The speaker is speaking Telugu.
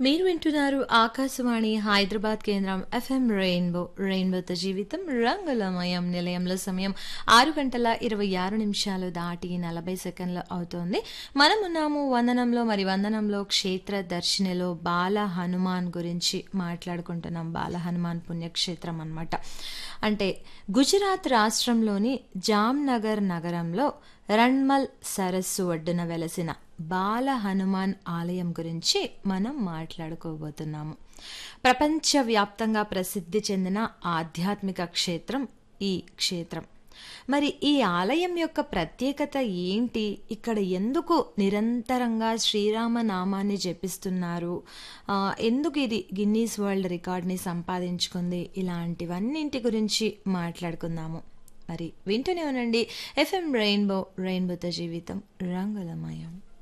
మీరు వింటున్నారు ఆకాశవాణి హైదరాబాద్ కేంద్రం ఎఫ్ఎం రెయిన్బో రెయిన్బోతో జీవితం రంగులమయం నిలయంలో సమయం ఆరు గంటల ఇరవై ఆరు నిమిషాలు దాటి నలభై సెకండ్లు అవుతోంది మనం ఉన్నాము వందనంలో మరి వందనంలో క్షేత్ర దర్శినిలో బాల హనుమాన్ గురించి మాట్లాడుకుంటున్నాం బాల హనుమాన్ పుణ్యక్షేత్రం అన్నమాట అంటే గుజరాత్ రాష్ట్రంలోని జామ్నగర్ నగరంలో రణ్మల్ సరస్సు ఒడ్డున వెలసిన బాల హనుమాన్ ఆలయం గురించి మనం మాట్లాడుకోబోతున్నాము ప్రపంచవ్యాప్తంగా ప్రసిద్ధి చెందిన ఆధ్యాత్మిక క్షేత్రం ఈ క్షేత్రం మరి ఈ ఆలయం యొక్క ప్రత్యేకత ఏంటి ఇక్కడ ఎందుకు నిరంతరంగా శ్రీరామ నామాన్ని జపిస్తున్నారు ఆ, ఎందుకు ఇది గిన్నీస్ వరల్డ్ రికార్డ్ని సంపాదించుకుంది ఇలాంటివన్నింటి గురించి మాట్లాడుకుందాము మరి వింటూనే ఉండండి ఎఫ్ఎం రెయిన్బో రెయిన్బోతో జీవితం రంగులమయం